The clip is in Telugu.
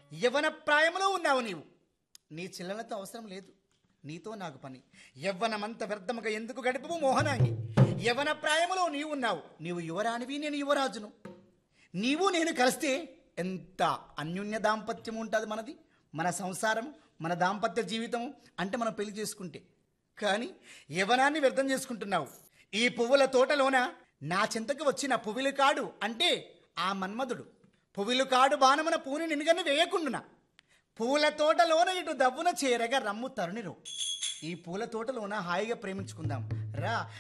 యవన ప్రాయములో ఉన్నావు నీవు నీ చిల్లలతో అవసరం లేదు నీతో నాకు పని యవ్వనమంత వ్యర్థముగా ఎందుకు గడుపువు మోహనాంగి యవన ప్రాయములో నీవు ఉన్నావు నీవు యువరానివి నేను యువరాజును నీవు నేను కలిస్తే ఎంత అన్యోన్య దాంపత్యం ఉంటుంది మనది మన సంసారం మన దాంపత్య జీవితం అంటే మనం పెళ్లి చేసుకుంటే కానీ యవనాన్ని వ్యర్థం చేసుకుంటున్నావు ఈ పువ్వుల తోటలోన నా చింతకు వచ్చిన పువ్వులు కాడు అంటే ఆ మన్మధుడు పువ్వులు కాడు బాణమున పూని నినుగని వేయకుండునా పూల తోటలోన ఇటు దవ్వున చేరగా రమ్ము తరుణిరు ఈ పూల తోటలోన హాయిగా ప్రేమించుకుందాం రా